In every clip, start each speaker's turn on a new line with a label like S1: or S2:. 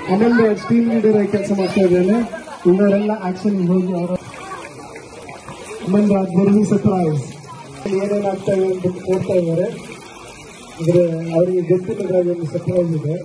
S1: Aman Raj team leader ಆಗಿ ಕೆಲಸ ಮಾಡ್ತಾ ಇದ್ದೇನೆ ಇನ್ನವರೆಲ್ಲ ಆಕ್ಷನ್ ಹೋಗಿ ಅವರ ಅಮನ್ ರಾಜ್ ಬರೀ ಸರ್ಪ್ರೈಸ್ ಏನೇನಾಗ್ತಾ ಇದೆ ಅಂತ ನೋಡ್ತಾ ಇದ್ದಾರೆ ಅಂದ್ರೆ ಅವರಿಗೆ ಗೊತ್ತಿಲ್ಲದ ಒಂದು ಸರ್ಪ್ರೈಸ್ ಇದೆ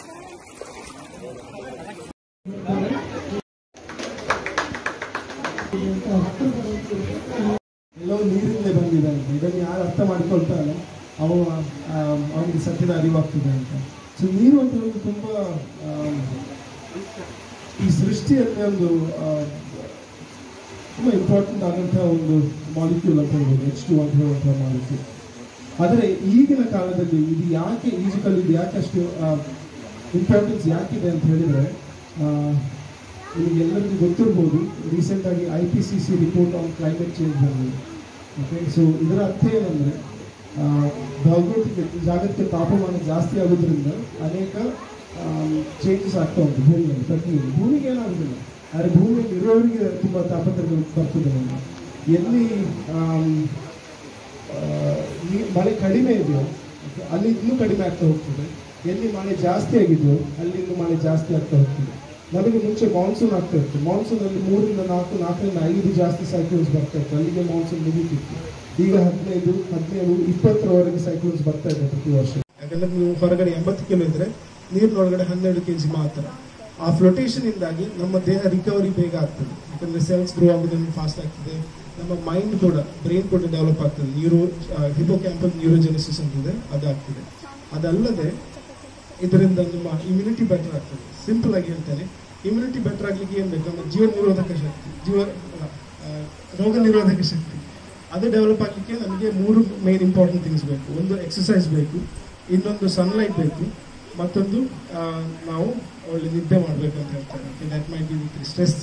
S2: ಎಲ್ಲವೂ ನೀರಿಂದಲೇ ಬಂದಿದೆ ಅಂತ ಇದನ್ನು ಯಾರು ಅರ್ಥ ಮಾಡ್ಕೊಳ್ತಾರೋ ಅವ ಆ, ಅವನಿಗೆ ಸತ್ಯದ ಅರಿವಾಗ್ತದೆ ಅಂತ ಸೊ ನೀರು ಅಂತ ಹೇಳೋದು ತುಂಬ ಆ, ಈ ಸೃಷ್ಟಿಯಲ್ಲಿ ಒಂದು ಆ, ತುಂಬ ಇಂಪಾರ್ಟೆಂಟ್ ಆದಂಥ ಒಂದು ಮಾಲಿಕ್ಯೂಲ್ ಅಂತ ಹೇಳ್ಬೋದು ಎಚ್ ಟು ಅಂತ ಹೇಳುವಂಥ ಮಾಲಿಕ್ಯೂಲ್ ಆದರೆ ಈಗಿನ ಕಾಲದಲ್ಲಿ ಇದು ಯಾಕೆ ಈಜಿಕಲ್ ಇದು ಯಾಕೆ ಅಷ್ಟು ಇಂಪಾರ್ಟೆನ್ಸ್ ಯಾಕಿದೆ ಅಂತ ಹೇಳಿದರೆ ನಿಮಗೆಲ್ಲರಿಗೂ ಗೊತ್ತಿರ್ಬೋದು ರೀಸೆಂಟಾಗಿ I P C C report on climate change ಬಂದಿದೆ ಓಕೆ ಸೊ ಇದರ ಅರ್ಥ ಏನಂದರೆ ಭೌಗೋಳಿಕ ಜಾಗತಿಕ ತಾಪಮಾನ ಜಾಸ್ತಿ ಆಗೋದ್ರಿಂದ ಅನೇಕ ಚೇಂಜಸ್ ಆಗ್ತಾ ಉಂಟು ಭೂಮಿಯಲ್ಲಿ ಪ್ರಕೃತಿಯಲ್ಲಿ ಭೂಮಿಗೆ ಏನಾಗೋದಿಲ್ಲ ಆದರೆ ಭೂಮಿಯಲ್ಲಿ ಇರೋರಿಗೆ ತುಂಬ ತಾಪತ್ರಗಳು ಬರ್ತದೆ ನಮಗೆ. ಎಲ್ಲಿ ಆಮ್, ಆ, ನೀ- ಮಳೆ ಕಡಿಮೆ ಇದೆಯೋ okay, ಅಲ್ಲಿ ಇನ್ನೂ ಕಡಿಮೆ ಆಗ್ತಾ ಹೋಗ್ತದೆ ಎಲ್ಲಿ ಮಳೆ ಜಾಸ್ತಿ ಆಗಿದೆಯೋ ಅಲ್ಲಿ ಇನ್ನೂ ಮಳೆ ಜಾಸ್ತಿ ಆಗ್ತಾ ಹೋಗ್ತದೆ ನಮಗೆ ಮುಂಚೆ ಮಾನ್ಸೂನ್ ಆಗ್ತಾ ಇತ್ತು ಮಾನ್ಸೂನ್ ಅಲ್ಲಿ ಮೂರರಿಂದ ನಾಲ್ಕು ನಾಲ್ಕರಿಂದ ಐದು ಜಾಸ್ತಿ ಸೈಕ್ಲೋನ್ಸ್ ಬರ್ತಾ ಇತ್ತು ಅಲ್ಲಿಗೆ ಮಾನ್ಸೂನ್ ಮುಗೀತಿತ್ತು ಈಗ ಹದಿನೈದು ಹದಿನೇಳು ಇಪ್ಪತ್ತರವರೆಗೆ ಸೈಕ್ಲೋನ್ಸ್ ಬರ್ತಾ ಇದೆ ಪ್ರತಿ ವರ್ಷ ಯಾಕಂದ್ರೆ ನೀವು ಹೊರಗಡೆ ಎಂಬತ್ತು ಕಿಲೋ ಇದ್ರೆ ನೀರಿನೊಳಗಡೆ ಹನ್ನೆರಡು ಕೆ ಜಿ ಮಾತ್ರ ಆ ಫ್ಲೋಟೇಷನ್ ಇಂದಾಗಿ ನಮ್ಮ ದೇಹ ರಿಕವರಿ ಬೇಗ ಆಗ್ತದೆ ಯಾಕಂದ್ರೆ ಸೆಲ್ಸ್ ಗ್ರೋ ಆಗೋದನ್ನು ಫಾಸ್ಟ್ ಆಗ್ತದೆ ನಮ್ಮ ಮೈಂಡ್ ಕೂಡ ಬ್ರೈನ್ ಕೂಡ ಡೆವಲಪ್ ಆಗ್ತದೆ ನ್ಯೂರೋ ಹಿಪೋ ಕ್ಯಾಂಪಲ್ ನ್ಯೂರೋಜೆನಿಸಿಸ್ ಅಂತಿದೆ ಅದಾಗ್ತದೆ ಅದಲ್ಲದೆ ಇದರಿಂದ ನಮ್ಮ ಇಮ್ಯುನಿಟಿ ಬೆಟರ್ ಆಗ್ತದೆ ಸಿಂಪಲ್ ಆಗಿ ಹೇಳ್ತೇನೆ ಇಮ್ಯುನಿಟಿ ಬೆಟರ್ ಆಗ್ಲಿಕ್ಕೆ ಏನ್ ಬೇಕು ನಮ್ಮ ಜೀವ ನಿರೋಧಕ ಶಕ್ತಿ ಜೀವ ಅಲ್ಲ, ಆ, ರೋಗ ನಿರೋಧಕ ಶಕ್ತಿ ಅದು ಡೆವಲಪ್ ಆಗಲಿಕ್ಕೆ ನಮಗೆ ಮೂರು ಮೇನ್ ಇಂಪಾರ್ಟೆಂಟ್ ಥಿಂಗ್ಸ್ ಬೇಕು ಒಂದು ಎಕ್ಸಸೈಸ್ ಬೇಕು ಇನ್ನೊಂದು ಸನ್ಲೈಟ್ ಬೇಕು ಮತ್ತೊಂದು ಆ, ನಾವು ಒಳ್ಳೆ ನಿದ್ದೆ ಮಾಡಬೇಕು ಅಂತ ಹೇಳ್ತಾರೆ that might be with stress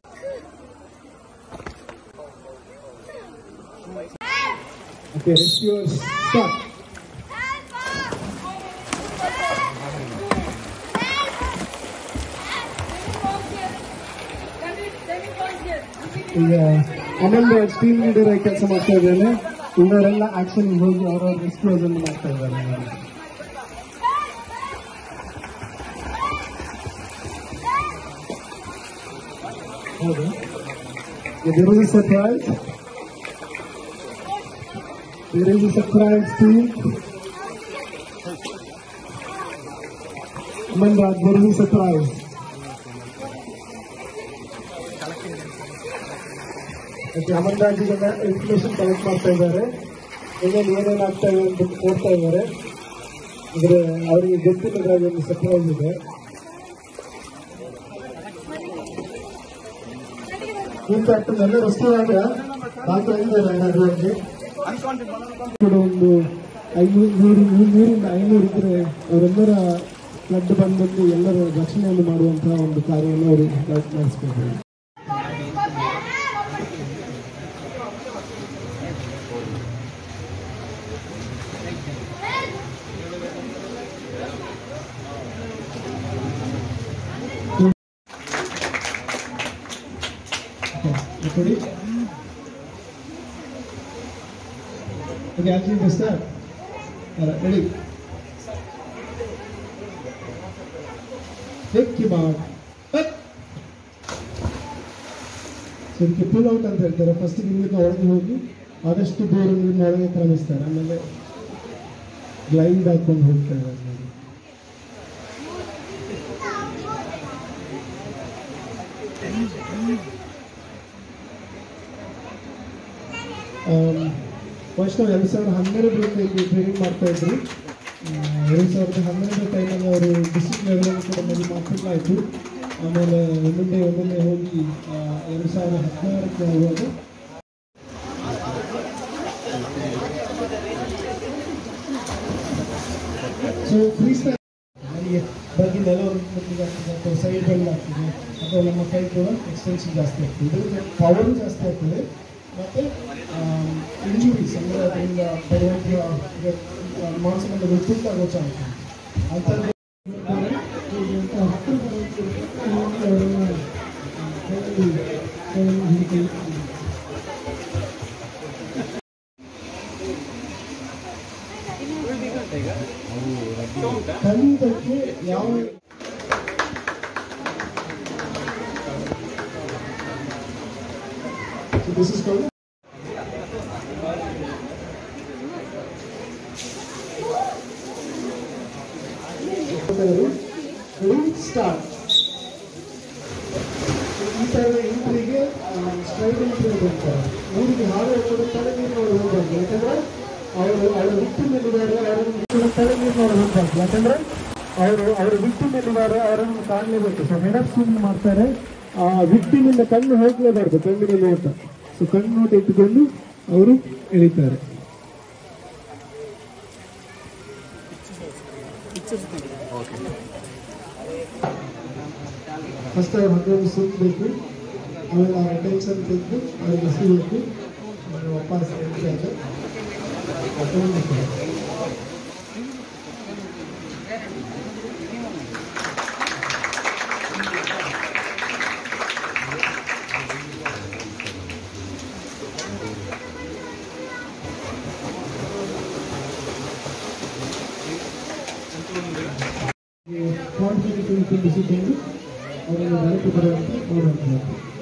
S1: Okay, it's yours. Start. ಈಗ ಅಮನ್ ರಾಜ್ ಟೀಮ್ ಲೀಡರ್ ಆಗಿ ಕೆಲಸ ಮಾಡ್ತಾ ಇದ್ದೇನೆ ಇನ್ನವರೆಲ್ಲ ಆಕ್ಷನ್ ಹೋಗಿ ಅವರವ್ರ ರೆಸ್ಕ್ಯೂಸ್ ಅನ್ನು ಮಾಡ್ತಾ ಇದ್ದಾರೆ ಹೌದು There is a surprise. There is a surprise team. Aman Raj, there is a surprise. Okay Aman Raj ಈಗ ಇನ್ಫಾರ್ಮೇಶನ್ ಕಲೆಕ್ಟ್ ಮಾಡ್ತಾ ಇದ್ದಾರೆ ಇನ್ನೇನು ಏನೇನಾಗ್ತಾ ಇದೆ ಅಂತ ನೋಡ್ತಾ ಇದ್ದಾರೆ ಅಂದ್ರೆ ಅವರಿಗೆ ಗೊತ್ತಿಲ್ಲದ ಒಂದು ಸರ್ಪ್ರೈಸ್ ಇದೆ ಇಂಪ್ಯಾಕ್ಟ್ ಎಲ್ಲ ರಸ್ತೆಯಾಗ ಬಾಕಿ ಆಗಿದ್ದಾರೆ ಏನಾದ್ರು ಕೂಡ ಒಂದು ಐನೂರು ನೂರು ನೂರಿಂದ ಐನೂರು ಇದ್ರೆ ಅವರೆಲ್ಲರ ಫ್ಲಡ್ ಬಂದಲ್ಲಿ ಎಲ್ಲರ ರಕ್ಷಣೆಯನ್ನು ಮಾಡುವಂತಹ ಒಂದು ಕಾರ್ಯವನ್ನು ಅವರು ನಡೆಸ್ಬೇಕು
S2: Ready? Okay, actually this start. Alright, ready? Take your mark. Up. So ಇದಕ್ಕೆ ಪುಲ್ ಔಟ್ ಅಂತ ಹೇಳ್ತಾರೆ ಫಸ್ಟ್ ನೀರಿನ ಒಳಗೆ ಹೋಗಿ ಆದಷ್ಟು ದೂರ ನೀರಿನ ಒಳಗೆ ಕ್ರಮಿಸ್ತಾರೆ ಆಮೇಲೆ ಗ್ಲೈಡ್ ಹಾಕೊಂಡು ಹೋಗ್ತಾರೆ ಆಮೇಲೆ ಫಸ್ಟ್ ನಾವು ಎರಡು ಸಾವಿರದ ಹನ್ನೆರಡರಿಂದ ಇಲ್ಲಿ ಟ್ರೈನಿಂಗ್ ಮಾಡ್ತಾ ಇದ್ರು ಆ, ಎರಡು ಸಾವಿರದ ಹನ್ನೆರಡರ ಟೈಮಲ್ಲಿ ಅವರು ಡಿಸ್ಟ್ರಿಕ್ಟ್ ಲೆವೆಲಲ್ಲಿ ಕೂಡ ಮೊದಲು ಮಾಡ್ತಿರ್ಲಾಯಿತು ಆಮೇಲೆ ಒಂದೊಂದೇ ಒಂದೊಂದೇ ಹೋಗಿ ಆ, ಎರಡು ಸಾವಿರದ ಹದಿನಾರಕ್ಕೆ ಹೋಗುವಾಗ ಸೊ ಫ್ರೀ ಸ್ಟೈಲ್ ನನಗೆ ಬಗ್ಗೆ ನೆಲ ಮುಟ್ಟಿಗೆ ಆಗ್ತದೆ ಅಥವಾ ಸೈಡ್ ಬೆಂಡ್ ಆಗ್ತದೆ ಅಥವಾ ನಮ್ಮ ಕೈ ಕೂಡ ಎಕ್ಸ್ಟೆನ್ಷನ್ ಜಾಸ್ತಿ ಆಗ್ತದೆ ಇದರಿಂದ ಪವರ್ ಜಾಸ್ತಿ ಆಗ್ತದೆ ಮತ್ತು ಇಂಜುರೀಸ್ ಅಂದರೆ ಅದರಿಂದ ಬರುವಂಥ ಮಾನಸಿಕ ವಿಪರೀತ ಆಗೋ ಚಾನ್ಸ್ ಅಂಥದ್ದು ಕಲಿಯುವುದಕ್ಕೆ ಯಾವ ದಿಸ್ ಇಸ್ ಕಾಲ್ಡ್ ಸ್ಟಾರ್ಟ್ ಈ ಥರದ ಎಂಟ್ರಿಗೆ ಸ್ಟ್ರೈಡ್ ಎಂಟ್ರಿ ಬರ್ತಾರೆ ಊರಿಗೆ ಹಾಡು ಹಾಕೋದು ತಲೆ ನೀರು ನೋಡಿ ಹೋಗ್ಬಾರ್ದು ಯಾಕಂದ್ರೆ ಅವರು ಅವರ ವಿಕ್ಟಿಮ್ ಎಲ್ಲಿದ್ದಾರೆ ಅವರನ್ನು ತಲೆ ನೀರು ನೋಡಿ ಹೋಗ್ಬಾರ್ದು ಯಾಕಂದ್ರೆ ಅವರು ಅವರ ವಿಕ್ಟಿಮ್ ಎಲ್ಲಿದ್ದಾರೆ ಅವರನ್ನು ಕಾಣಲೇಬೇಕು ಸೊ ಹೆಡ್ ಆಫ್ ಸ್ವಿಮ್ ಮಾಡ್ತಾರೆ ಆ victim ಇಂದ ಕಣ್ಣು ಹೋಗ್ಲೇಬಾರ್ದು ಕಣ್ಣಿನ ನೋಟ ಸೊ ಕಣ್ಣು ನೋಟ ಇಟ್ಟುಕೊಂಡು ಅವರು ಎಳಿತಾರೆ ಫಸ್ಟ್ ಅವ್ರ ಹಗ್ಗವನ್ನು ಸುತ್ತಬೇಕು ಆಮೇಲೆ ಅವರ ಟೆನ್ಷನ್ ತೆಗೆದು ಅವ್ರಿಗೆ ಹಸಿಬೇಕು ಆಮೇಲೆ ವಾಪಸ್ ಎಂಟ್ರಿ ಆಗ ತಗೊಂಡ್ಬಿಡ್ತಾರೆ ಕಾನ್ಫಿಡೆಂಟ್ ತುಂಬಿಸಿಕೊಂಡು ಅವರನ್ನು ಬೆಳಕು ಬರುವಂತೆ ಮಾಡುವಂಥದ್ದು